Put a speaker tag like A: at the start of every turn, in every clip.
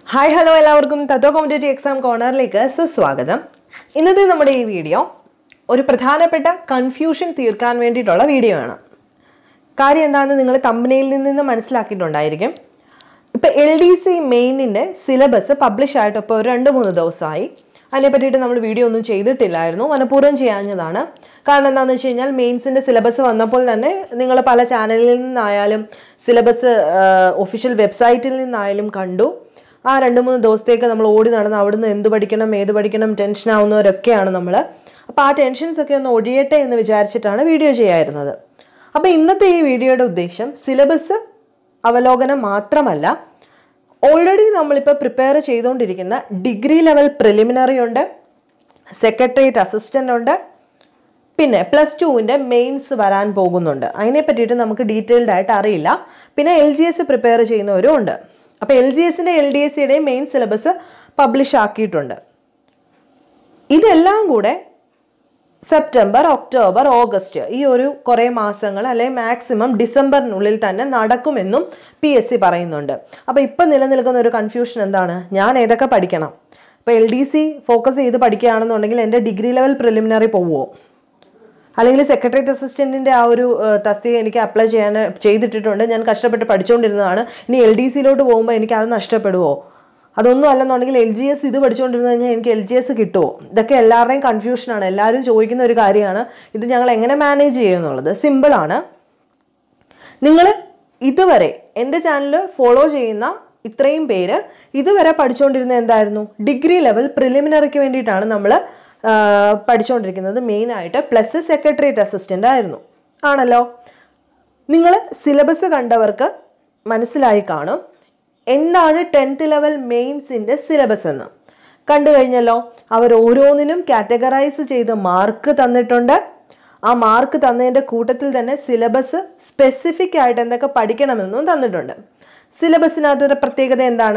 A: hi hello എല്ലാവർക്കും തത്വ competitive exam കോർണറിലേക്ക് സുസ്വാഗതം ഇന്നത്തെ നമ്മുടെ ഈ വീഡിയോ ഒരു പ്രധാനപ്പെട്ട കൺഫ്യൂഷൻ തീർക്കാൻ വേണ്ടിയിട്ടുള്ള വീഡിയോ ആണ് കാര്യം എന്താണെന്ന് നിങ്ങൾ തമ്പനയിൽ നിന്ന് മനസ്സിലാക്കിയിട്ടുണ്ടായിരിക്കും ഇപ്പം എൽ ഡി സി മെയിനിൻ്റെ സിലബസ് പബ്ലിഷ് ആയിട്ട് ഇപ്പോൾ ഒരു രണ്ട് മൂന്ന് ദിവസമായി അതിനെ പറ്റിയിട്ട് നമ്മൾ വീഡിയോ ഒന്നും ചെയ്തിട്ടില്ലായിരുന്നു മനഃപൂർവ്വം ചെയ്യാഞ്ഞതാണ് കാരണം എന്താണെന്ന് വെച്ച് കഴിഞ്ഞാൽ മെയിൻസിൻ്റെ സിലബസ് വന്നപ്പോൾ തന്നെ നിങ്ങൾ പല ചാനലിൽ നിന്നായാലും സിലബസ് ഒഫീഷ്യൽ വെബ്സൈറ്റിൽ നിന്നായാലും കണ്ടു ആ രണ്ട് മൂന്ന് ദിവസത്തേക്ക് നമ്മൾ ഓടി നടന്ന് അവിടുന്ന് എന്ത് പഠിക്കണം ഏത് പഠിക്കണം ടെൻഷൻ ആവുന്നവരൊക്കെയാണ് നമ്മൾ അപ്പോൾ ആ ടെൻഷൻസ് ഒക്കെ ഒന്ന് ഒഴിയട്ടെ എന്ന് വിചാരിച്ചിട്ടാണ് വീഡിയോ ചെയ്യായിരുന്നത് അപ്പോൾ ഇന്നത്തെ ഈ വീഡിയോയുടെ ഉദ്ദേശം സിലബസ് അവലോകനം മാത്രമല്ല ഓൾറെഡി നമ്മളിപ്പോൾ പ്രിപ്പയർ ചെയ്തുകൊണ്ടിരിക്കുന്ന ഡിഗ്രി ലെവൽ പ്രിലിമിനറി ഉണ്ട് സെക്രട്ടേറിയറ്റ് അസിസ്റ്റൻ്റ് ഉണ്ട് പിന്നെ പ്ലസ് ടുവിൻ്റെ മെയിൻസ് വരാൻ പോകുന്നുണ്ട് അതിനെ പറ്റിയിട്ട് നമുക്ക് ഡീറ്റെയിൽഡ് ആയിട്ട് അറിയില്ല പിന്നെ എൽ ജി എസ് പ്രിപ്പയർ ചെയ്യുന്നവരും ഉണ്ട് അപ്പോൾ എൽ ജി എസിൻ്റെ എൽ ഡി എസ് സിയുടെയും മെയിൻ സിലബസ് പബ്ലിഷ് ആക്കിയിട്ടുണ്ട് ഇതെല്ലാം കൂടെ സെപ്റ്റംബർ ഒക്ടോബർ ഓഗസ്റ്റ് ഈ ഒരു കുറേ മാസങ്ങൾ അല്ലെങ്കിൽ മാക്സിമം ഡിസംബറിനുള്ളിൽ തന്നെ നടക്കുമെന്നും പി എസ് സി പറയുന്നുണ്ട് അപ്പോൾ ഇപ്പം നിലനിൽക്കുന്ന ഒരു കൺഫ്യൂഷൻ എന്താണ് ഞാൻ ഏതൊക്കെ പഠിക്കണം ഇപ്പോൾ എൽ ഡി സി ഫോക്കസ് ചെയ്ത് പഠിക്കുകയാണെന്നുണ്ടെങ്കിൽ എൻ്റെ ഡിഗ്രി ലെവൽ പ്രിലിമിനറി പോവുമോ അല്ലെങ്കിൽ സെക്രട്ടേറിയറ്റ് അസിസ്റ്റൻറ്റിൻ്റെ ആ ഒരു ഏഹ്, തസ്തിക എനിക്ക് അപ്ലൈ ചെയ്യാൻ ചെയ്തിട്ടിട്ടുണ്ട് ഞാൻ കഷ്ടപ്പെട്ട് പഠിച്ചുകൊണ്ടിരുന്നതാണ് ഇനി എൽ ഡി സിയിലോട്ട് പോകുമ്പോൾ എനിക്ക് അത് നഷ്ടപ്പെടുമോ അതൊന്നും അല്ലെന്നുണ്ടെങ്കിൽ എൽ ജി എസ് ഇത് പഠിച്ചുകൊണ്ടിരുന്നു കഴിഞ്ഞാൽ എനിക്ക് എൽ ജി എസ് കിട്ടുമോ ഇതൊക്കെ എല്ലാവരുടെയും കൺഫ്യൂഷനാണ് എല്ലാവരും ചോദിക്കുന്ന ഒരു കാര്യമാണ് ഇത് ഞങ്ങൾ എങ്ങനെ മാനേജ് ചെയ്യും എന്നുള്ളത് സിമ്പിളാണ് നിങ്ങൾ ഇതുവരെ എൻ്റെ ചാനൽ ഫോളോ ചെയ്യുന്ന ഇത്രയും പേര് ഇതുവരെ പഠിച്ചുകൊണ്ടിരുന്ന എന്തായിരുന്നു ഡിഗ്രി ലെവൽ പ്രിലിമിനറിക്ക് വേണ്ടിയിട്ടാണ് നമ്മൾ പഠിച്ചുകൊണ്ടിരിക്കുന്നത് മെയിനായിട്ട് പ്ലസ് സെക്രട്ടേറിയറ്റ് അസിസ്റ്റൻ്റ് ആയിരുന്നു ആണല്ലോ നിങ്ങൾ സിലബസ് കണ്ടവർക്ക് മനസ്സിലായി കാണും എന്താണ് ടെൻത്ത് ലെവൽ മെയിൻസിൻ്റെ സിലബസ് എന്ന് കണ്ടു കഴിഞ്ഞല്ലോ അവർ ഓരോന്നിനും കാറ്റഗറൈസ് ചെയ്ത് മാർക്ക് തന്നിട്ടുണ്ട് ആ മാർക്ക് തന്നതിൻ്റെ കൂട്ടത്തിൽ തന്നെ സിലബസ് സ്പെസിഫിക് ആയിട്ട് എന്തൊക്കെ പഠിക്കണമെന്നും തന്നിട്ടുണ്ട് സിലബസിനകത്തൊരു പ്രത്യേകത എന്താണ്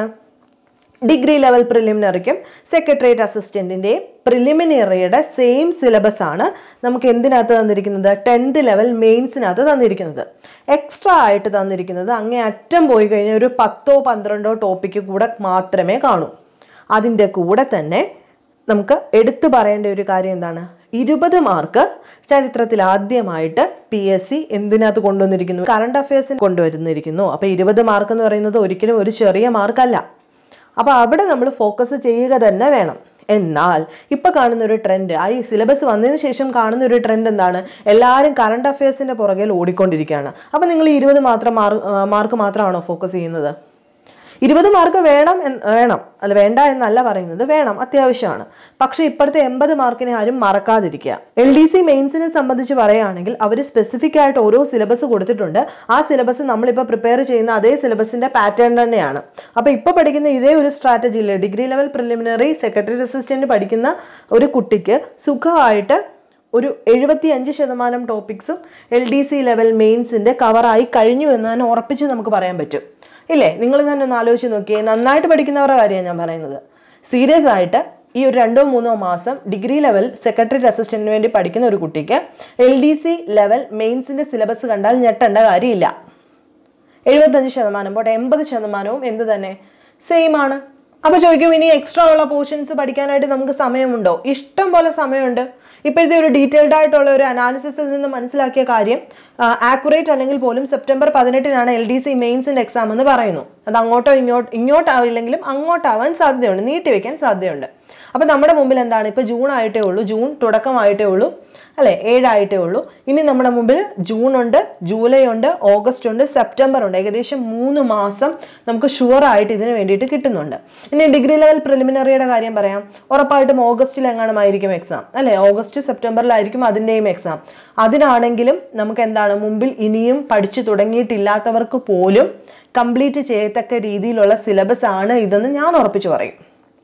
A: ഡിഗ്രി ലെവൽ പ്രിലിമിനറിക്കും സെക്രട്ടേറിയറ്റ് അസിസ്റ്റൻറ്റിൻ്റെയും പ്രിലിമിനറിയുടെ സെയിം സിലബസ് ആണ് നമുക്ക് എന്തിനകത്ത് തന്നിരിക്കുന്നത് ടെൻത്ത് ലെവൽ മെയിൻസിനകത്ത് തന്നിരിക്കുന്നത് എക്സ്ട്രാ ആയിട്ട് തന്നിരിക്കുന്നത് അങ്ങേ അറ്റം പോയി കഴിഞ്ഞാൽ ഒരു പത്തോ പന്ത്രണ്ടോ ടോപ്പിക്ക് കൂടെ മാത്രമേ കാണൂ അതിൻ്റെ കൂടെ തന്നെ നമുക്ക് എടുത്തു പറയേണ്ട ഒരു കാര്യം എന്താണ് ഇരുപത് മാർക്ക് ചരിത്രത്തിൽ ആദ്യമായിട്ട് പി എസ് സി എന്തിനകത്ത് കൊണ്ടുവന്നിരിക്കുന്നു കറണ്ട് അഫയേഴ്സിന് കൊണ്ടുവരുന്നിരിക്കുന്നു അപ്പോൾ ഇരുപത് മാർക്ക് എന്ന് പറയുന്നത് ഒരിക്കലും ഒരു ചെറിയ മാർക്കല്ല അപ്പോൾ അവിടെ നമ്മൾ ഫോക്കസ് ചെയ്യുക തന്നെ വേണം എന്നാൽ ഇപ്പം കാണുന്ന ഒരു ട്രെൻഡ് ആ ഈ സിലബസ് വന്നതിന് ശേഷം കാണുന്ന ഒരു ട്രെൻഡ് എന്താണ് എല്ലാവരും കറണ്ട് അഫയേഴ്സിൻ്റെ പുറകിൽ ഓടിക്കൊണ്ടിരിക്കുകയാണ് അപ്പം നിങ്ങൾ ഈ ഇരുപത് മാത്രം മാർക്ക് മാത്രമാണോ ഫോക്കസ് ചെയ്യുന്നത് ഇരുപത് മാർക്ക് വേണം എന്ന് വേണം അല്ല വേണ്ട എന്നല്ല പറയുന്നത് വേണം അത്യാവശ്യമാണ് പക്ഷേ ഇപ്പോഴത്തെ എൺപത് മാർക്കിനെ ആരും മറക്കാതിരിക്കുക എൽ ഡി സി മെയിൻസിനെ സംബന്ധിച്ച് പറയുകയാണെങ്കിൽ അവർ സ്പെസിഫിക് ആയിട്ട് ഓരോ സിലബസ് കൊടുത്തിട്ടുണ്ട് ആ സിലബസ് നമ്മളിപ്പോൾ പ്രിപ്പയർ ചെയ്യുന്ന അതേ സിലബസിന്റെ പാറ്റേൺ തന്നെയാണ് അപ്പോൾ ഇപ്പോൾ പഠിക്കുന്ന ഇതേ ഒരു സ്ട്രാറ്റജിയിൽ degree level preliminary secretary assistant പഠിക്കുന്ന ഒരു കുട്ടിക്ക് സുഖമായിട്ട് ഒരു എഴുപത്തി അഞ്ച് ശതമാനം ടോപ്പിക്സും എൽ ഡി സി ലെവൽ മെയിൻസിന്റെ കവറായി കഴിഞ്ഞു എന്ന് തന്നെ ഉറപ്പിച്ച് നമുക്ക് പറയാൻ പറ്റും ഇല്ലേ നിങ്ങൾ തന്നെ ഒന്ന് ആലോചിച്ച് നോക്കിയേ നന്നായിട്ട് പഠിക്കുന്നവരുടെ കാര്യമാണ് ഞാൻ പറയുന്നത് സീരിയസ് ആയിട്ട് ഈ ഒരു രണ്ടോ മൂന്നോ മാസം ഡിഗ്രി ലെവൽ സെക്രട്ടറി അസിസ്റ്റന്റിന് വേണ്ടി പഠിക്കുന്ന ഒരു കുട്ടിക്ക് എൽ ഡി സി ലെവൽ മെയിൻസിന്റെ സിലബസ് കണ്ടാൽ ഞെട്ടേണ്ട കാര്യമില്ല എഴുപത്തഞ്ച് ശതമാനം പോട്ടെ എൺപത് ശതമാനവും എന്ത് തന്നെ സെയിം ആണ് അപ്പോൾ ചോദിക്കും ഇനി എക്സ്ട്രാ ഉള്ള പോർഷൻസ് പഠിക്കാനായിട്ട് നമുക്ക് സമയമുണ്ടോ ഇഷ്ടം പോലെ സമയമുണ്ട് ഇപ്പോഴത്തെ ഒരു ഡീറ്റെയിൽഡ് ആയിട്ടുള്ള ഒരു അനാലിസിസിൽ നിന്ന് മനസ്സിലാക്കിയ കാര്യം ആക്യുറേറ്റ് അല്ലെങ്കിൽ പോലും സെപ്റ്റംബർ പതിനെട്ടിനാണ് എൽ ഡി സി മെയിൻസിൻ്റെ എക്സാം എന്ന് പറയുന്നു അത് അങ്ങോട്ടോ ഇങ്ങോട്ടോ ഇങ്ങോട്ടാവില്ലെങ്കിലും അങ്ങോട്ടാവാൻ സാധ്യതയുണ്ട് നീട്ടി വെക്കാൻ സാധ്യതയുണ്ട് അപ്പോൾ നമ്മുടെ മുമ്പിൽ എന്താണ് ഇപ്പോൾ ജൂൺ ആയിട്ടേ ഉള്ളൂ ജൂൺ തുടക്കമായിട്ടേ ഉള്ളൂ അല്ലേ ഏഴായിട്ടേ ഉള്ളൂ ഇനി നമ്മുടെ മുമ്പിൽ ജൂൺ ഉണ്ട് ജൂലൈ ഉണ്ട് ഓഗസ്റ്റ് ഉണ്ട് സെപ്റ്റംബർ ഉണ്ട് ഏകദേശം മൂന്ന് മാസം നമുക്ക് ഷുവർ ആയിട്ട് ഇതിന് വേണ്ടിയിട്ട് കിട്ടുന്നുണ്ട് ഇനി ഡിഗ്രി ലെവൽ പ്രിലിമിനറിയുടെ കാര്യം പറയാം ഉറപ്പായിട്ടും ഓഗസ്റ്റിൽ എങ്ങാനുമായിരിക്കും എക്സാം അല്ലേ ഓഗസ്റ്റ് സെപ്റ്റംബറിലായിരിക്കും അതിൻ്റെയും എക്സാം അതിനാണെങ്കിലും നമുക്ക് എന്താണ് മുമ്പിൽ ഇനിയും പഠിച്ചു തുടങ്ങിയിട്ടില്ലാത്തവർക്ക് പോലും കംപ്ലീറ്റ് ചെയ്യത്തക്ക രീതിയിലുള്ള സിലബസ് ആണ് ഇതെന്ന് ഞാൻ ഉറപ്പിച്ചു പറയും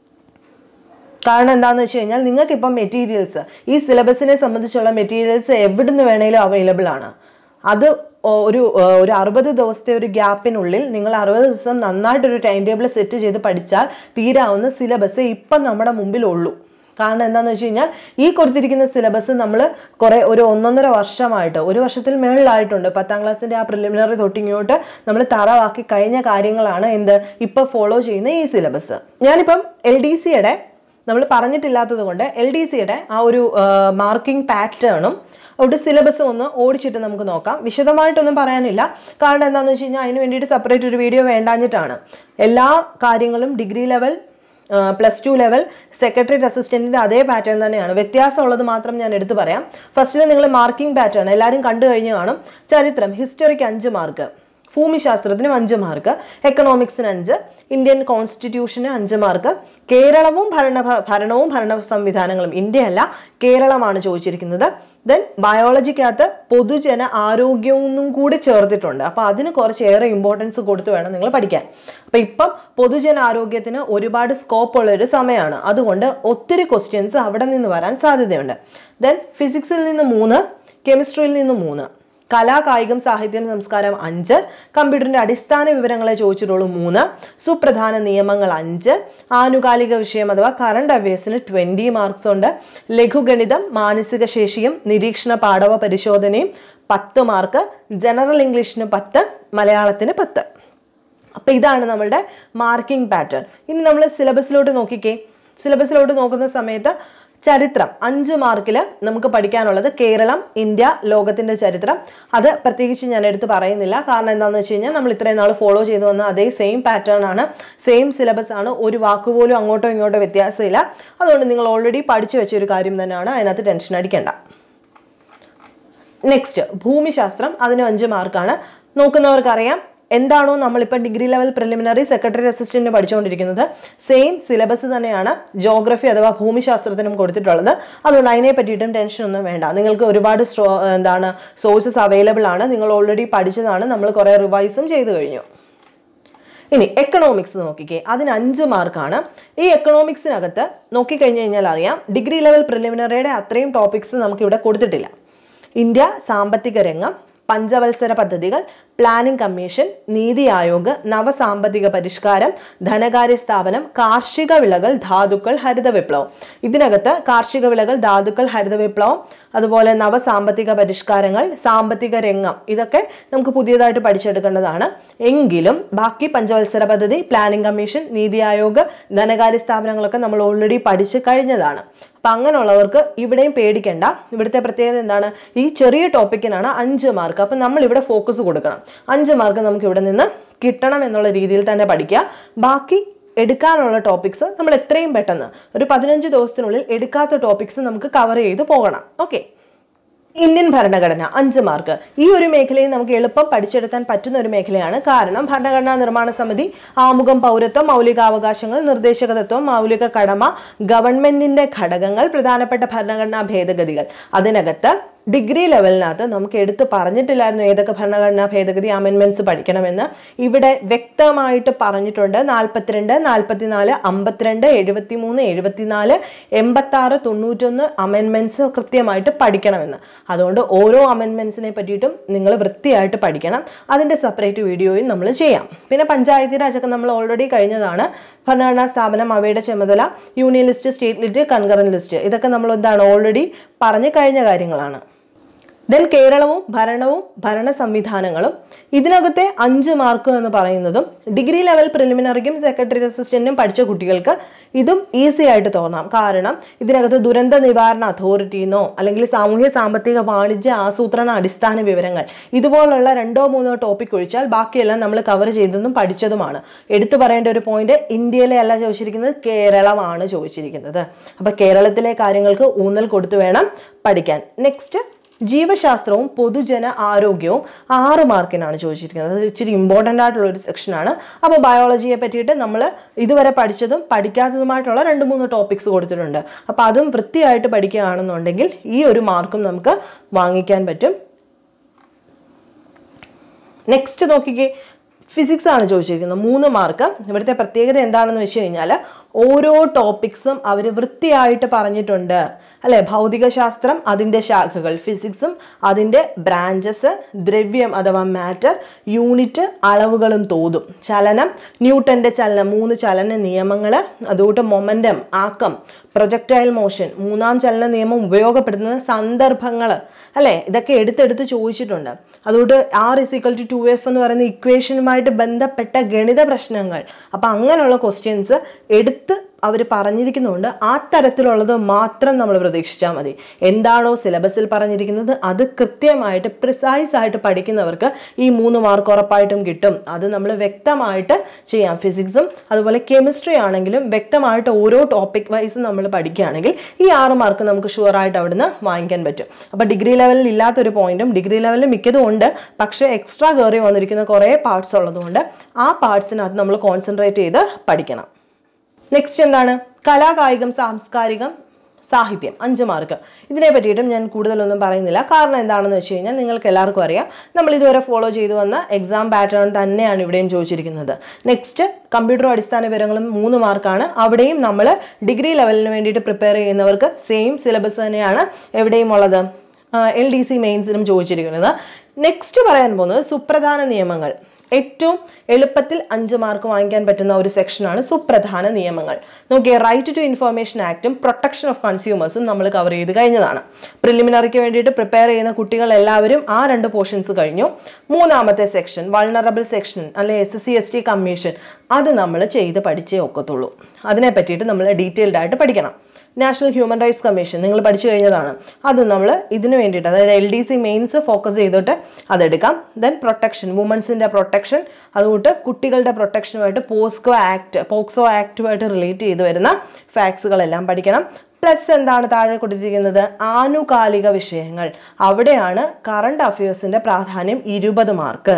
A: കാരണം എന്താണെന്ന് വെച്ച് കഴിഞ്ഞാൽ നിങ്ങൾക്ക് ഇപ്പം മെറ്റീരിയൽസ് ഈ സിലബസിനെ സംബന്ധിച്ചുള്ള മെറ്റീരിയൽസ് എവിടുന്ന് വേണേലും അവൈലബിൾ ആണ് അത് ഒ- ഒരു ഏഹ്, ഒരു അറുപത് ദിവസത്തെ ഒരു ഗ്യാപ്പിനുള്ളിൽ നിങ്ങൾ അറുപത് ദിവസം നന്നായിട്ടൊരു ടൈം ടേബിൾ സെറ്റ് ചെയ്ത് പഠിച്ചാൽ തീരാവുന്ന സിലബസ് ഇപ്പം നമ്മുടെ മുമ്പിലുള്ളൂ കാരണം എന്താണെന്ന് വെച്ച് കഴിഞ്ഞാൽ ഈ കൊടുത്തിരിക്കുന്ന സിലബസ് നമ്മൾ കുറേ ഒരു ഒന്നൊന്നര വർഷമായിട്ട് ഒരു വർഷത്തിൽ മേളിലായിട്ടുണ്ട് പത്താം ക്ലാസ്സിൻ്റെ ആ പ്രിലിമിനറി തൊട്ടിങ്ങോട്ട് നമ്മൾ തറവാക്കി കഴിഞ്ഞ കാര്യങ്ങളാണ് എന്ത് ഇപ്പോൾ ഫോളോ ചെയ്യുന്ന ഈ സിലബസ് ഞാനിപ്പം എൽ ഡി സിയുടെ നമ്മൾ പറഞ്ഞിട്ടില്ലാത്തത് കൊണ്ട് എൽ ഡി സിയുടെ ആ ഒരു മാർക്കിംഗ് പാറ്റേണും അവിടെ സിലബസ് ഒന്ന് ഓടിച്ചിട്ട് നമുക്ക് നോക്കാം വിശദമായിട്ടൊന്നും പറയാനില്ല കാരണം എന്താണെന്ന് വെച്ച് കഴിഞ്ഞാൽ അതിന് വേണ്ടിയിട്ട് സെപ്പറേറ്റ് ഒരു വീഡിയോ വേണ്ടാഞ്ഞിട്ടാണ് എല്ലാ കാര്യങ്ങളും degree level plus two level secretary അസിസ്റ്റന്റിന്റെ അതേ പാറ്റേൺ തന്നെയാണ് വ്യത്യാസമുള്ളത് മാത്രം ഞാൻ എടുത്തു പറയാം ഫസ്റ്റിൽ നിങ്ങൾ മാർക്കിംഗ് പാറ്റേൺ എല്ലാവരും കണ്ടു കഴിഞ്ഞു കാണും ചരിത്രം ഹിസ്റ്ററിക്ക് അഞ്ച് മാർക്ക് ഭൂമിശാസ്ത്രത്തിനും അഞ്ച് മാർക്ക് എക്കണോമിക്സിന് അഞ്ച് ഇന്ത്യൻ കോൺസ്റ്റിറ്റ്യൂഷന് അഞ്ച് മാർക്ക് കേരളവും ഭരണ ഭരണവും ഭരണ സംവിധാനങ്ങളും ഇന്ത്യ അല്ല കേരളമാണ് ചോദിച്ചിരിക്കുന്നത് ദെൻ ബയോളജിക്കകത്ത് പൊതുജന ആരോഗ്യവും കൂടി ചേർത്തിട്ടുണ്ട് അപ്പോൾ അതിന് കുറച്ചേറെ ഇമ്പോർട്ടൻസ് കൊടുത്ത് വേണം നിങ്ങൾ പഠിക്കാൻ അപ്പോൾ ഇപ്പം പൊതുജന ആരോഗ്യത്തിന് ഒരുപാട് സ്കോപ്പ് ഉള്ള ഒരു സമയമാണ് അതുകൊണ്ട് ഒത്തിരി ക്വസ്റ്റ്യൻസ് അവിടെ നിന്ന് വരാൻ സാധ്യതയുണ്ട് ദെൻ ഫിസിക്സിൽ നിന്ന് മൂന്ന് കെമിസ്ട്രിയിൽ നിന്ന് മൂന്ന് കലാ കായികം സാഹിത്യം സംസ്കാരം അഞ്ച് കമ്പ്യൂട്ടറിന്റെ അടിസ്ഥാന വിവരങ്ങളെ ചോദിച്ചിട്ടുള്ളൂ മൂന്ന് സുപ്രധാന നിയമങ്ങൾ അഞ്ച് ആനുകാലിക വിഷയം അഥവാ കറണ്ട് അഫയേഴ്സിന് ട്വന്റി മാർക്സ് ഉണ്ട് ലഘുഗണിതം മാനസിക ശേഷിയും നിരീക്ഷണ പാഠവ പരിശോധനയും പത്ത് മാർക്ക് ജനറൽ ഇംഗ്ലീഷിന് പത്ത് മലയാളത്തിന് പത്ത് അപ്പോൾ ഇതാണ് നമ്മളുടെ മാർക്കിംഗ് പാറ്റേൺ ഇനി നമ്മൾ സിലബസിലോട്ട് നോക്കിക്കേ സിലബസിലോട്ട് നോക്കുന്ന സമയത്ത് ചരിത്രം അഞ്ച് മാർക്കിൽ നമുക്ക് പഠിക്കാനുള്ളത് കേരളം ഇന്ത്യ ലോകത്തിന്റെ ചരിത്രം അത് പ്രത്യേകിച്ച് ഞാൻ എടുത്ത് പറയുന്നില്ല കാരണം എന്താണെന്ന് വെച്ച് കഴിഞ്ഞാൽ നമ്മൾ ഇത്രയും നാൾ ഫോളോ ചെയ്തു വന്ന അതേ സെയിം പാറ്റേൺ ആണ് സെയിം സിലബസ് ആണ് ഒരു വാക്കുപോലും അങ്ങോട്ടോ ഇങ്ങോട്ടോ വ്യത്യാസമില്ല അതുകൊണ്ട് നിങ്ങൾ ഓൾറെഡി പഠിച്ചു വെച്ച ഒരു കാര്യം തന്നെയാണ് അതിനകത്ത് ടെൻഷൻ അടിക്കേണ്ട നെക്സ്റ്റ് ഭൂമിശാസ്ത്രം അതിന് അഞ്ച് മാർക്കാണ് നോക്കുന്നവർക്കറിയാം എന്താണോ നമ്മളിപ്പോൾ degree level preliminary secretary assistant പഠിച്ചുകൊണ്ടിരിക്കുന്നത് സെയിം സിലബസ് തന്നെയാണ് ജോഗ്രഫി അഥവാ ഭൂമിശാസ്ത്രത്തിനും കൊടുത്തിട്ടുള്ളത് അതുകൊണ്ട് അതിനെ പറ്റിയിട്ടും ടെൻഷൻ ഒന്നും വേണ്ട നിങ്ങൾക്ക് ഒരുപാട് സ്ട്രോ എന്താണ് സോഴ്സസ് അവൈലബിൾ ആണ് നിങ്ങൾ ഓൾറെഡി പഠിച്ചതാണ് നമ്മൾ കുറേ റിവൈസും ചെയ്തു കഴിഞ്ഞു ഇനി എക്കണോമിക്സ് നോക്കിക്കേ അതിന് അഞ്ച് മാർക്കാണ് ഈ എക്കണോമിക്സിനകത്ത് നോക്കിക്കഴിഞ്ഞ് കഴിഞ്ഞാൽ അറിയാം ഡിഗ്രി ലെവൽ പ്രിലിമിനറിയുടെ അത്രയും ടോപ്പിക്സ് നമുക്ക് ഇവിടെ കൊടുത്തിട്ടില്ല ഇന്ത്യ സാമ്പത്തിക രംഗം പഞ്ചവത്സര പദ്ധതികൾ പ്ലാനിംഗ് കമ്മീഷൻ നീതി ആയോഗ് നവസാമ്പത്തിക പരിഷ്കാരം ധനകാര്യ സ്ഥാപനം കാർഷിക വിളകൾ ധാതുക്കൾ ഹരിത വിപ്ലവം ഇതിനകത്ത് കാർഷിക വിളകൾ ധാതുക്കൾ ഹരിത വിപ്ലവം അതുപോലെ നവസാമ്പത്തിക പരിഷ്കാരങ്ങൾ സാമ്പത്തിക രംഗം ഇതൊക്കെ നമുക്ക് പുതിയതായിട്ട് പഠിച്ചെടുക്കേണ്ടതാണ് എങ്കിലും ബാക്കി പഞ്ചവത്സര പദ്ധതി പ്ലാനിംഗ് കമ്മീഷൻ നീതി ആയോഗ് ധനകാര്യ സ്ഥാപനങ്ങളൊക്കെ നമ്മൾ ഓൾറെഡി പഠിച്ചു കഴിഞ്ഞതാണ് അപ്പം അങ്ങനെയുള്ളവർക്ക് ഇവിടെയും പേടിക്കേണ്ട ഇവിടുത്തെ പ്രത്യേകത എന്താണ് ഈ ചെറിയ ടോപ്പിക്കിനാണ് അഞ്ച് മാർക്ക് അപ്പം നമ്മൾ ഇവിടെ ഫോക്കസ് കൊടുക്കണം അഞ്ച് മാർക്ക് നമുക്ക് ഇവിടെ നിന്ന് കിട്ടണം എന്നുള്ള രീതിയിൽ തന്നെ പഠിക്കുക ബാക്കി എടുക്കാനുള്ള ടോപ്പിക്സ് നമ്മൾ എത്രയും പെട്ടെന്ന് ഒരു പതിനഞ്ച് ദിവസത്തിനുള്ളിൽ എടുക്കാത്ത ടോപ്പിക്സ് നമുക്ക് കവർ ചെയ്ത് പോകണം ഓക്കെ ഇന്ത്യൻ ഭരണഘടന അഞ്ച് മാർക്ക് ഈ ഒരു മേഖലയിൽ നമുക്ക് എളുപ്പം പഠിച്ചെടുക്കാൻ പറ്റുന്ന ഒരു മേഖലയാണ് കാരണം ഭരണഘടനാ നിർമ്മാണ സമിതി ആമുഖം പൗരത്വം മൗലികാവകാശങ്ങൾ നിർദ്ദേശക തത്വം മൗലിക കടമ ഗവൺമെന്റിന്റെ ഘടകങ്ങൾ പ്രധാനപ്പെട്ട ഭരണഘടനാ ഭേദഗതികൾ അതിനകത്ത് ഡിഗ്രി ലെവലിനകത്ത് നമുക്ക് എടുത്ത് പറഞ്ഞിട്ടില്ലായിരുന്നു ഏതൊക്കെ ഭരണഘടനാ ഭേദഗതി അമെൻമെന്റ്സ് പഠിക്കണമെന്ന് ഇവിടെ വ്യക്തമായിട്ട് പറഞ്ഞിട്ടുണ്ട് നാൽപ്പത്തിരണ്ട് നാൽപ്പത്തിനാല് അമ്പത്തിരണ്ട് എഴുപത്തിമൂന്ന് എഴുപത്തിനാല് എൺപത്തി ആറ് തൊണ്ണൂറ്റൊന്ന് അമെൻമെന്റ്സ് കൃത്യമായിട്ട് പഠിക്കണമെന്ന് അതുകൊണ്ട് ഓരോ അമെൻമെന്റ്സിനെ പറ്റിയിട്ടും നിങ്ങൾ വൃത്തിയായിട്ട് പഠിക്കണം അതിൻ്റെ സെപ്പറേറ്റ് വീഡിയോയും നമ്മൾ ചെയ്യാം പിന്നെ പഞ്ചായത്തി രാജൊക്കെ നമ്മൾ ഓൾറെഡി കഴിഞ്ഞതാണ് ഭരണഘടനാ സ്ഥാപനം അവയുടെ ചുമതല union list state list concurrent list ഇതൊക്കെ നമ്മൾ എന്താണ് ഓൾറെഡി പറഞ്ഞു കഴിഞ്ഞ കാര്യങ്ങളാണ് ദെൻ കേരളവും ഭരണവും ഭരണ സംവിധാനങ്ങളും ഇതിനകത്തെ അഞ്ച് മാർക്ക് എന്ന് പറയുന്നതും ഡിഗ്രി ലെവൽ പ്രിലിമിനറിക്കും സെക്രട്ടറി അസിസ്റ്റന്റും പഠിച്ച കുട്ടികൾക്ക് ഇതും ഈസി ആയിട്ട് തോന്നാം കാരണം ഇതിനകത്ത് ദുരന്ത നിവാരണ അതോറിറ്റിന്നോ അല്ലെങ്കിൽ സാമൂഹ്യ സാമ്പത്തിക വാണിജ്യ ആസൂത്രണ അടിസ്ഥാന വിവരങ്ങൾ ഇതുപോലുള്ള രണ്ടോ മൂന്നോ ടോപ്പിക് ഒഴിച്ചാൽ ബാക്കിയെല്ലാം നമ്മൾ കവർ ചെയ്തതും പഠിച്ചതുമാണ് എടുത്തു പറയേണ്ട ഒരു പോയിന്റ് ഇന്ത്യയിലെ അല്ല ചോദിച്ചിരിക്കുന്നത് കേരളമാണ് ചോദിച്ചിരിക്കുന്നത് അപ്പൊ കേരളത്തിലെ കാര്യങ്ങൾക്ക് ഊന്നൽ കൊടുത്തു വേണം പഠിക്കാൻ നെക്സ്റ്റ് ജീവശാസ്ത്രവും പൊതുജന ആരോഗ്യവും ആറ് മാർക്കിനാണ് ചോദിച്ചിരിക്കുന്നത് അത് ഇച്ചിരി ഇമ്പോർട്ടൻ്റ് ആയിട്ടുള്ള ഒരു സെക്ഷനാണ് അപ്പോൾ ബയോളജിയെ പറ്റിയിട്ട് നമ്മൾ ഇതുവരെ പഠിച്ചതും പഠിക്കാത്തതുമായിട്ടുള്ള രണ്ട് മൂന്ന് ടോപ്പിക്സ് കൊടുത്തിട്ടുണ്ട് അപ്പോൾ അതും വൃത്തിയായിട്ട് പഠിക്കുകയാണെന്നുണ്ടെങ്കിൽ ഈ ഒരു മാർക്കും നമുക്ക് വാങ്ങിക്കാൻ പറ്റും നെക്സ്റ്റ് നോക്കിക്കേ ഫിസിക്സ് ആണ് ചോദിച്ചിരിക്കുന്നത് മൂന്ന് മാർക്ക് ഇവിടുത്തെ പ്രത്യേകത എന്താണെന്ന് വെച്ച് കഴിഞ്ഞാൽ ഓരോ ടോപ്പിക്സും അവർ വൃത്തിയായിട്ട് പറഞ്ഞിട്ടുണ്ട് അല്ലെ ഭൗതികശാസ്ത്രം അതിൻ്റെ ശാഖകൾ ഫിസിക്സും അതിൻ്റെ ബ്രാഞ്ചസ് ദ്രവ്യം അഥവാ മാറ്റർ യൂണിറ്റ് അളവുകളും തോതും ചലനം ന്യൂട്ടന്റെ ചലനം മൂന്ന് ചലന നിയമങ്ങൾ അതുകൊണ്ട് മൊമെൻറ്റം ആക്കം പ്രൊജക്ടൈൽ മോഷൻ മൂന്നാം ചലന നിയമം ഉപയോഗപ്പെടുത്തുന്ന സന്ദർഭങ്ങൾ അല്ലേ ഇതൊക്കെ എടുത്തെടുത്ത് ചോദിച്ചിട്ടുണ്ട് അതുകൊണ്ട് R is equal to two F എന്ന് പറയുന്ന ഇക്വേഷനുമായിട്ട് ബന്ധപ്പെട്ട ഗണിത പ്രശ്നങ്ങൾ അപ്പം അങ്ങനെയുള്ള ക്വസ്റ്റ്യൻസ് എടുത്ത് അവർ പറഞ്ഞിരിക്കുന്നുണ്ട് ആ തരത്തിലുള്ളത് മാത്രം നമ്മൾ പ്രതീക്ഷിച്ചാൽ മതി എന്താണോ സിലബസിൽ പറഞ്ഞിരിക്കുന്നത് അത് കൃത്യമായിട്ട് പ്രിസൈസ് ആയിട്ട് പഠിക്കുന്നവർക്ക് ഈ മൂന്ന് മാർക്ക് ഉറപ്പായിട്ടും കിട്ടും അത് നമ്മൾ വ്യക്തമായിട്ട് ചെയ്യാം ഫിസിക്സും അതുപോലെ കെമിസ്ട്രി ആണെങ്കിലും വ്യക്തമായിട്ട് ഓരോ ടോപ്പിക് വൈസ് നമ്മൾ പഠിക്കുകയാണെങ്കിൽ ഈ ആറ് മാർക്ക് നമുക്ക് ഷുവറായിട്ട് അവിടുന്ന് വാങ്ങിക്കാൻ പറ്റും അപ്പോൾ ഡിഗ്രി ലെവലിൽ ഇല്ലാത്തൊരു പോയിന്റും ഡിഗ്രി ലെവലിൽ മിക്കതും ഉണ്ട് പക്ഷേ എക്സ്ട്രാ കയറി വന്നിരിക്കുന്ന കുറേ പാർട്സ് ഉള്ളതുകൊണ്ട് ആ പാർട്സിനകത്ത് നമ്മൾ കോൺസെൻട്രേറ്റ് ചെയ്ത് പഠിക്കണം നെക്സ്റ്റ് എന്താണ് കലാകായികം സാംസ്കാരികം സാഹിത്യം അഞ്ച് മാർക്ക് ഇതിനെ പറ്റിയിട്ടും ഞാൻ കൂടുതലൊന്നും പറയുന്നില്ല കാരണം എന്താണെന്ന് വെച്ച് കഴിഞ്ഞാൽ നിങ്ങൾക്ക് എല്ലാവർക്കും അറിയാം നമ്മൾ ഇതുവരെ ഫോളോ ചെയ്തു വന്ന എക്സാം പാറ്റേൺ തന്നെയാണ് ഇവിടെയും ചോദിച്ചിരിക്കുന്നത് നെക്സ്റ്റ് കമ്പ്യൂട്ടർ അടിസ്ഥാന വിവരങ്ങളും മൂന്ന് മാർക്കാണ് അവിടെയും നമ്മൾ ഡിഗ്രി ലെവലിന് വേണ്ടിയിട്ട് പ്രിപ്പയർ ചെയ്യുന്നവർക്ക് സെയിം സിലബസ് തന്നെയാണ് എവിടെയും ഉള്ളത് എൽ ഡി സി മെയിൻസിനും ചോദിച്ചിരിക്കുന്നത് നെക്സ്റ്റ് പറയാൻ പോകുന്നത് സുപ്രധാന നിയമങ്ങൾ ഏറ്റവും എളുപ്പത്തിൽ അഞ്ച് മാർക്ക് വാങ്ങിക്കാൻ പറ്റുന്ന ഒരു സെക്ഷനാണ് സുപ്രധാന നിയമങ്ങൾ നോക്കിയേ റൈറ്റ് ടു ഇൻഫർമേഷൻ ആക്റ്റും പ്രൊട്ടക്ഷൻ ഓഫ് കൺസ്യൂമേഴ്സും നമ്മൾ കവർ ചെയ്ത് കഴിഞ്ഞതാണ് പ്രിലിമിനറിക്ക് വേണ്ടിയിട്ട് പ്രിപ്പയർ ചെയ്യുന്ന കുട്ടികൾ എല്ലാവരും ആ രണ്ട് പോർഷൻസ് കഴിഞ്ഞു മൂന്നാമത്തെ സെക്ഷൻ വൾണറബിൾ സെക്ഷൻ അല്ലെ S S C S T commission അത് നമ്മൾ ചെയ്ത് പഠിച്ചേ ഒക്കത്തുള്ളൂ അതിനെ പറ്റിയിട്ട് നമ്മൾ ഡീറ്റെയിൽഡ് ആയിട്ട് പഠിക്കണം നാഷണൽ ഹ്യൂമൻ റൈറ്റ്സ് കമ്മീഷൻ നിങ്ങൾ പഠിച്ചു കഴിഞ്ഞതാണ് അത് നമ്മൾ ഇതിനു വേണ്ടിയിട്ട് അതായത് L D C mains focus ചെയ്തിട്ട് അതെടുക്കാം ദെൻ പ്രൊട്ടക്ഷൻ വുമൻസിൻ്റെ പ്രൊട്ടക്ഷൻ അതുകൊണ്ട് കുട്ടികളുടെ പ്രൊട്ടക്ഷനുമായിട്ട് പോസ്കോ ആക്ട് പോക്സോ ആക്റ്റുമായിട്ട് റിലേറ്റ് ചെയ്ത് വരുന്ന ഫാക്സുകളെല്ലാം പഠിക്കണം പ്ലസ് എന്താണ് താഴെ കൊടുത്തിരിക്കുന്നത് ആനുകാലിക വിഷയങ്ങൾ അവിടെയാണ് കറണ്ട് അഫയേഴ്സിൻ്റെ പ്രാധാന്യം ഇരുപത് മാർക്ക്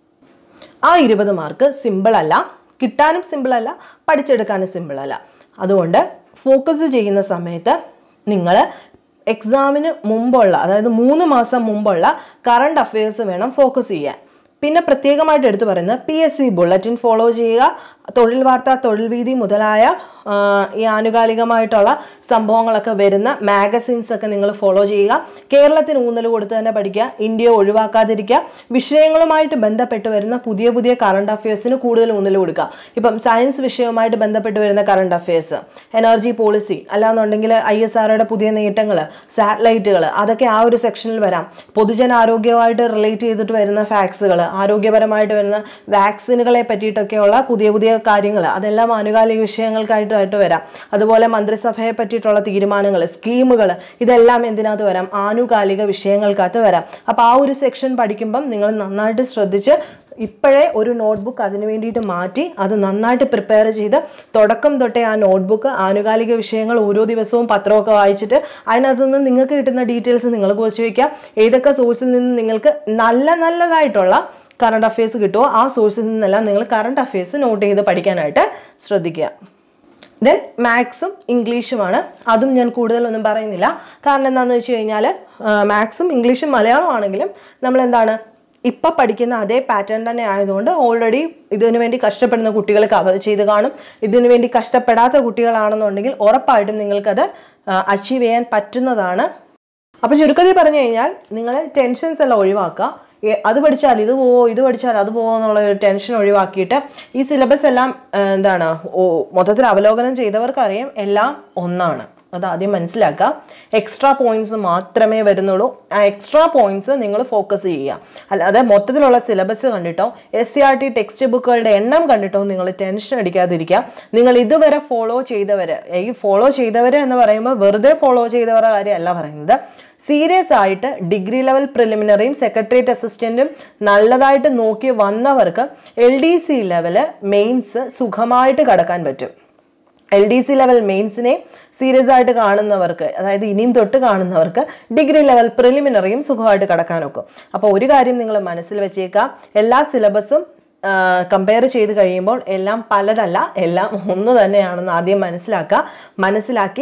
A: ആ ഇരുപത് മാർക്ക് സിമ്പിൾ അല്ല കിട്ടാനും സിമ്പിൾ അല്ല പഠിച്ചെടുക്കാനും സിമ്പിൾ അല്ല അതുകൊണ്ട് ഫോക്കസ് ചെയ്യുന്ന സമയത്ത് നിങ്ങൾ എക്സാമിന് മുമ്പുള്ള അതായത് മൂന്ന് മാസം മുമ്പുള്ള കറണ്ട് അഫയേഴ്സ് വേണം ഫോക്കസ് ചെയ്യാൻ പിന്നെ പ്രത്യേകമായിട്ട് എടുത്തു പറയുന്നത് P S C bulletin follow ചെയ്യുക തൊഴിൽ വാർത്ത തൊഴിൽ വീതി മുതലായ ആ, ഈ ആനുകാലികമായിട്ടുള്ള സംഭവങ്ങളൊക്കെ വരുന്ന മാഗസിൻസ് ഒക്കെ നിങ്ങൾ ഫോളോ ചെയ്യുക കേരളത്തിന് ഊന്നൽ കൊടുത്ത് തന്നെ പഠിക്കുക ഇന്ത്യയെ ഒഴിവാക്കാതിരിക്കുക വിഷയങ്ങളുമായിട്ട് ബന്ധപ്പെട്ട് വരുന്ന പുതിയ പുതിയ കറണ്ട് അഫയേഴ്സിന് കൂടുതൽ ഊന്നൽ കൊടുക്കുക ഇപ്പം സയൻസ് വിഷയവുമായിട്ട് ബന്ധപ്പെട്ട് വരുന്ന കറണ്ട് അഫയേഴ്സ് എനർജി പോളിസി അല്ലാന്നുണ്ടെങ്കിൽ ഐ എസ് ആറുടെ പുതിയ നേട്ടങ്ങൾ സാറ്റലൈറ്റുകൾ അതൊക്കെ ആ ഒരു സെക്ഷനിൽ വരാം പൊതുജനാരോഗ്യമായിട്ട് റിലേറ്റ് ചെയ്തിട്ട് വരുന്ന ഫാക്സുകൾ ആരോഗ്യപരമായിട്ട് വരുന്ന വാക്സിനുകളെ പറ്റിയിട്ടൊക്കെയുള്ള പുതിയ പുതിയ കാര്യങ്ങൾ അതെല്ലാം ആനുകാലിക വിഷയങ്ങൾക്കായിട്ടായിട്ട് വരാം അതുപോലെ മന്ത്രിസഭയെ പറ്റിയിട്ടുള്ള തീരുമാനങ്ങൾ സ്കീമുകൾ ഇതെല്ലാം എന്തിനകത്ത് വരാം ആനുകാലിക വിഷയങ്ങൾക്കകത്ത് വരാം അപ്പോൾ ആ ഒരു സെക്ഷൻ പഠിക്കുമ്പം നിങ്ങൾ നന്നായിട്ട് ശ്രദ്ധിച്ച് ഇപ്പോഴേ ഒരു നോട്ട്ബുക്ക് അതിന് വേണ്ടിയിട്ട് മാറ്റി അത് നന്നായിട്ട് പ്രിപ്പയർ ചെയ്ത് തുടക്കം തൊട്ടേ ആ നോട്ട്ബുക്ക് ആനുകാലിക വിഷയങ്ങൾ ഓരോ ദിവസവും പത്രമൊക്കെ വായിച്ചിട്ട് അതിനകത്ത് നിന്ന് നിങ്ങൾക്ക് കിട്ടുന്ന ഡീറ്റെയിൽസ് നിങ്ങൾ കുറിച്ച് വയ്ക്കാം ഏതൊക്കെ സോഴ്സിൽ നിന്ന് നിങ്ങൾക്ക് നല്ല നല്ലതായിട്ടുള്ള കറണ്ട് അഫയേഴ്സ് കിട്ടുമോ ആ സോഴ്സിൽ നിന്നെല്ലാം നിങ്ങൾ കറണ്ട് അഫയേഴ്സ് നോട്ട് ചെയ്ത് പഠിക്കാനായിട്ട് ശ്രദ്ധിക്കുക ദെൻ മാത്സും ഇംഗ്ലീഷുമാണ് അതും ഞാൻ കൂടുതലൊന്നും പറയുന്നില്ല കാരണം എന്താണെന്ന് വെച്ച് കഴിഞ്ഞാൽ മാത്സും ഇംഗ്ലീഷും മലയാളം ആണെങ്കിലും നമ്മൾ എന്താണ് ഇപ്പം പഠിക്കുന്ന അതേ പാറ്റേൺ തന്നെ ആയതുകൊണ്ട് ഓൾറെഡി ഇതിനു വേണ്ടി കഷ്ടപ്പെടുന്ന കുട്ടികൾ കവർ ചെയ്ത് കാണും ഇതിനു വേണ്ടി കഷ്ടപ്പെടാത്ത കുട്ടികളാണെന്നുണ്ടെങ്കിൽ ഉറപ്പായിട്ടും നിങ്ങൾക്കത് അച്ചീവ് ചെയ്യാൻ പറ്റുന്നതാണ് അപ്പോൾ ചുരുക്കത്തിൽ പറഞ്ഞു കഴിഞ്ഞാൽ നിങ്ങൾ ടെൻഷൻസ് എല്ലാം ഒഴിവാക്കുക ഏ- അത് പഠിച്ചാൽ ഇത് പോവോ ഇത് പഠിച്ചാൽ അത് പോവോ എന്നുള്ള ഒരു ടെൻഷൻ ഒഴിവാക്കിയിട്ട് ഈ സിലബസ് എല്ലാം ആ, എന്താണ് ഓ മൊത്തത്തിൽ അവലോകനം ചെയ്തവർക്കറിയാം എല്ലാം ഒന്നാണ് അത് ആദ്യം മനസ്സിലാക്കുക എക്സ്ട്രാ പോയിന്റ്സ് മാത്രമേ വരുന്നുള്ളൂ ആ എക്സ്ട്രാ പോയിന്റ്സ് നിങ്ങൾ ഫോക്കസ് ചെയ്യുക അല്ലാതെ മൊത്തത്തിലുള്ള സിലബസ് കണ്ടിട്ടോ S C R T text ബുക്കുകളുടെ എണ്ണം കണ്ടിട്ടോ നിങ്ങൾ ടെൻഷൻ അടിക്കാതിരിക്കുക നിങ്ങൾ ഇതുവരെ ഫോളോ ചെയ്തവർ ഈ ഫോളോ ചെയ്തവർ എന്ന് പറയുമ്പോൾ വെറുതെ ഫോളോ ചെയ്തവരുടെ കാര്യമല്ല പറയുന്നത് സീരിയസ് ആയിട്ട് ഡിഗ്രി ലെവൽ പ്രിലിമിനറിയും സെക്രട്ടേറിയറ്റ് അസിസ്റ്റന്റും നല്ലതായിട്ട് നോക്കി വന്നവർക്ക് L D C level mains സുഖമായിട്ട് കടക്കാൻ പറ്റും എൽ ഡി സി ലെവൽ മെയിൻസിനെ സീരിയസ് ആയിട്ട് കാണുന്നവർക്ക് അതായത് ഇനിയും തൊട്ട് കാണുന്നവർക്ക് ഡിഗ്രി ലെവൽ പ്രിലിമിനറിയും സുഖമായിട്ട് കടക്കാനൊക്കും അപ്പോൾ ഒരു കാര്യം നിങ്ങൾ മനസ്സിൽ വെച്ചേക്കാം എല്ലാ സിലബസും കമ്പയർ ചെയ്ത് കഴിയുമ്പോൾ എല്ലാം പലതല്ല എല്ലാം ഒന്ന് തന്നെയാണെന്ന് ആദ്യം മനസ്സിലാക്കുക മനസ്സിലാക്കി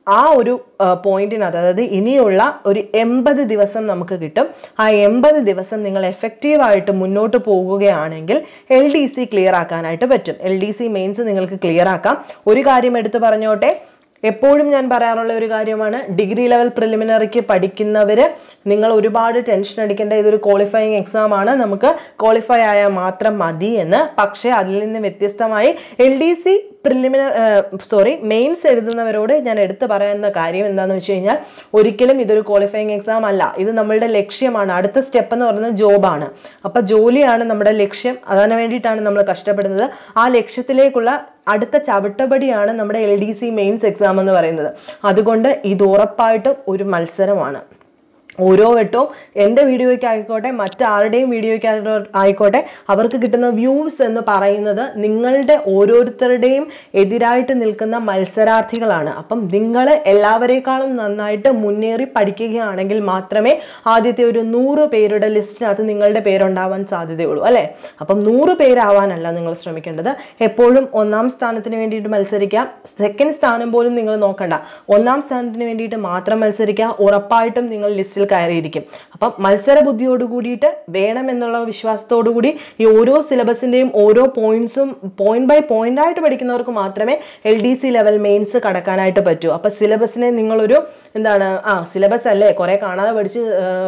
A: ആ ഒരു പോയിന്റിനകത്ത് അതായത് ഇനിയുള്ള ഒരു എൺപത് ദിവസം നമുക്ക് കിട്ടും ആ എൺപത് ദിവസം നിങ്ങൾ എഫക്റ്റീവായിട്ട് മുന്നോട്ട് പോകുകയാണെങ്കിൽ എൽ ഡി സി ക്ലിയർ ആക്കാനായിട്ട് പറ്റും എൽ ഡി സി മെയിൻസ് നിങ്ങൾക്ക് ക്ലിയർ ആക്കാം ഒരു കാര്യം എടുത്തു പറഞ്ഞോട്ടെ എപ്പോഴും ഞാൻ പറയാറുള്ള ഒരു കാര്യമാണ് ഡിഗ്രി ലെവൽ പ്രിലിമിനറിക്ക് പഠിക്കുന്നവർ നിങ്ങൾ ഒരുപാട് ടെൻഷൻ അടിക്കേണ്ട ഇതൊരു ക്വാളിഫയിങ് എക്സാം ആണ് നമുക്ക് ക്വാളിഫൈ ആയാൽ മാത്രം മതി എന്ന് പക്ഷേ അതിൽ നിന്ന് വ്യത്യസ്തമായി L D C preliminary sorry mains എഴുതുന്നവരോട് ഞാൻ എടുത്തു പറയുന്ന കാര്യം എന്താണെന്ന് വെച്ച് കഴിഞ്ഞാൽ ഒരിക്കലും ഇതൊരു ക്വാളിഫയിങ് എക്സാം അല്ല ഇത് നമ്മളുടെ ലക്ഷ്യമാണ് അടുത്ത സ്റ്റെപ്പ് എന്ന് പറയുന്നത് ജോബാണ് അപ്പോൾ ജോലിയാണ് നമ്മുടെ ലക്ഷ്യം അതിനു വേണ്ടിയിട്ടാണ് നമ്മൾ കഷ്ടപ്പെടുന്നത് ആ ലക്ഷ്യത്തിലേക്കുള്ള അടുത്ത ചവിട്ടപടിയാണ് നമ്മുടെ L D C mains exam എന്ന് പറയുന്നത് അതുകൊണ്ട് ഇത് ഉറപ്പായിട്ടും ഒരു മത്സരമാണ് ഓരോ വട്ടവും എൻ്റെ വീഡിയോയ്ക്ക് ആയിക്കോട്ടെ മറ്റാരുടെയും വീഡിയോയ്ക്ക് ആയിക്കോട്ടെ അവർക്ക് കിട്ടുന്ന വ്യൂസ് എന്ന് പറയുന്നത് നിങ്ങളുടെ ഓരോരുത്തരുടെയും എതിരായിട്ട് നിൽക്കുന്ന മത്സരാർത്ഥികളാണ് അപ്പം നിങ്ങൾ എല്ലാവരേക്കാളും നന്നായിട്ട് മുന്നേറി പഠിക്കുകയാണെങ്കിൽ മാത്രമേ ആദ്യത്തെ ഒരു നൂറ് പേരുടെ ലിസ്റ്റിനകത്ത് നിങ്ങളുടെ പേരുണ്ടാവാൻ സാധ്യതയുള്ളൂ അല്ലേ അപ്പം നൂറ് പേരാവാനല്ല നിങ്ങൾ ശ്രമിക്കേണ്ടത് എപ്പോഴും ഒന്നാം സ്ഥാനത്തിന് വേണ്ടിയിട്ട് മത്സരിക്കാം സെക്കൻഡ് സ്ഥാനം പോലും നിങ്ങൾ നോക്കണ്ട ഒന്നാം സ്ഥാനത്തിന് വേണ്ടിയിട്ട് മാത്രം മത്സരിക്കുക ഉറപ്പായിട്ടും നിങ്ങൾ ലിസ്റ്റിൽ കയറിയിരിക്കും അപ്പം മത്സര ബുദ്ധിയോട് കൂടിയിട്ട് വേണം എന്നുള്ള വിശ്വാസത്തോടു കൂടി ഈ ഓരോ സിലബസിൻ്റെയും ഓരോ പോയിന്റ്സും പോയിന്റ് ബൈ പോയിന്റ് ആയിട്ട് പഠിക്കുന്നവർക്ക് മാത്രമേ L D C level mains കടക്കാനായിട്ട് പറ്റൂ അപ്പം സിലബസിനെ നിങ്ങളൊരു എന്താണ് ആ സിലബസ് അല്ലേ കുറേ കാണാതെ പഠിച്ച്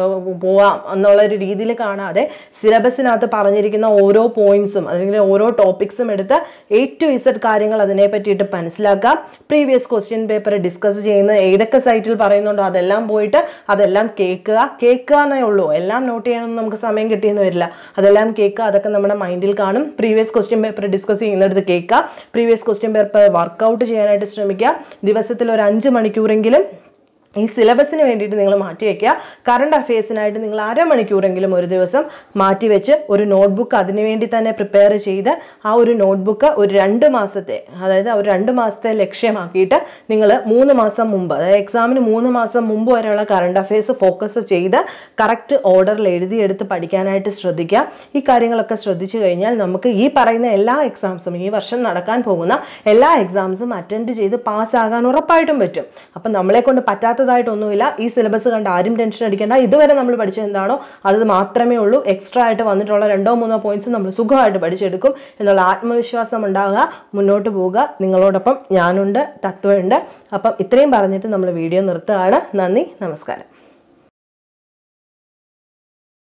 A: പോവാം എന്നുള്ള ഒരു രീതിയിൽ കാണാതെ സിലബസിനകത്ത് പറഞ്ഞിരിക്കുന്ന ഓരോ പോയിന്റ്സും അല്ലെങ്കിൽ ഓരോ ടോപ്പിക്സും എടുത്ത് എ ടു ഇസഡ് കാര്യങ്ങൾ അതിനെ പറ്റിയിട്ട് മനസ്സിലാക്കാം പ്രീവിയസ് ക്വസ്റ്റ്യൻ പേപ്പർ ഡിസ്കസ് ചെയ്യുന്ന ഏതൊക്കെ സൈറ്റിൽ പറയുന്നുണ്ടോ അതെല്ലാം പോയിട്ട് അതെല്ലാം കേൾക്കുക കേൾക്കുക എന്നേ ഉള്ളൂ എല്ലാം നോട്ട് ചെയ്യാനൊന്നും നമുക്ക് സമയം കിട്ടിയെന്ന് വരില്ല അതെല്ലാം കേൾക്കുക അതൊക്കെ നമ്മുടെ മൈൻഡിൽ കാണും പ്രീവിയസ് ക്വസ്റ്റ്യൻ പേപ്പർ ഡിസ്കസ് ചെയ്യുന്നിടത്ത് കേൾക്കുക പ്രീവിയസ് ക്വസ്റ്റ്യൻ പേപ്പർ വർക്കൗട്ട് ചെയ്യാനായിട്ട് ശ്രമിക്കുക ദിവസത്തിൽ ഒരു അഞ്ച് മണിക്കൂറെങ്കിലും ഈ സിലബസിന് വേണ്ടിയിട്ട് നിങ്ങൾ മാറ്റി വയ്ക്കുക കറണ്ട് അഫയേഴ്സിനായിട്ട് നിങ്ങൾ അരമണിക്കൂറെങ്കിലും ഒരു ദിവസം മാറ്റി വെച്ച് ഒരു നോട്ട്ബുക്ക് അതിനു വേണ്ടി തന്നെ പ്രിപ്പയർ ചെയ്ത് ആ ഒരു നോട്ട്ബുക്ക് ഒരു രണ്ട് മാസത്തെ അതായത് ഒരു രണ്ട് മാസത്തെ ലക്ഷ്യമാക്കിയിട്ട് നിങ്ങൾ മൂന്ന് മാസം മുമ്പ് അതായത് എക്സാമിന് മൂന്ന് മാസം മുമ്പ് വരെയുള്ള കറണ്ട് അഫയേഴ്സ് ഫോക്കസ് ചെയ്ത് കറക്റ്റ് ഓർഡറിൽ എഴുതിയെടുത്ത് പഠിക്കാനായിട്ട് ശ്രദ്ധിക്കുക ഈ കാര്യങ്ങളൊക്കെ ശ്രദ്ധിച്ചു കഴിഞ്ഞാൽ നമുക്ക് ഈ പറയുന്ന എല്ലാ എക്സാംസും ഈ വർഷം നടക്കാൻ പോകുന്ന എല്ലാ എക്സാംസും അറ്റൻഡ് ചെയ്ത് പാസ്സാകാൻ ഉറപ്പായിട്ടും പറ്റും അപ്പം നമ്മളെ കൊണ്ട് പറ്റാത്ത പറ്റാത്തതായിട്ടൊന്നുമില്ല ഈ സിലബസ് കണ്ട് ആരും ടെൻഷൻ അടിക്കേണ്ട ഇതുവരെ നമ്മൾ പഠിച്ചത് എന്താണോ അത് മാത്രമേ ഉള്ളൂ എക്സ്ട്രാ ആയിട്ട് വന്നിട്ടുള്ള രണ്ടോ മൂന്നോ പോയിന്റ്സ് നമ്മൾ സുഖമായിട്ട് പഠിച്ചെടുക്കും എന്നുള്ള ആത്മവിശ്വാസം ഉണ്ടാകുക മുന്നോട്ട് പോവുക നിങ്ങളോടൊപ്പം ഞാനുണ്ട് തത്വമുണ്ട് അപ്പം ഇത്രയും പറഞ്ഞിട്ട് നമ്മൾ വീഡിയോ നിർത്തുകയാണ് നന്ദി നമസ്കാരം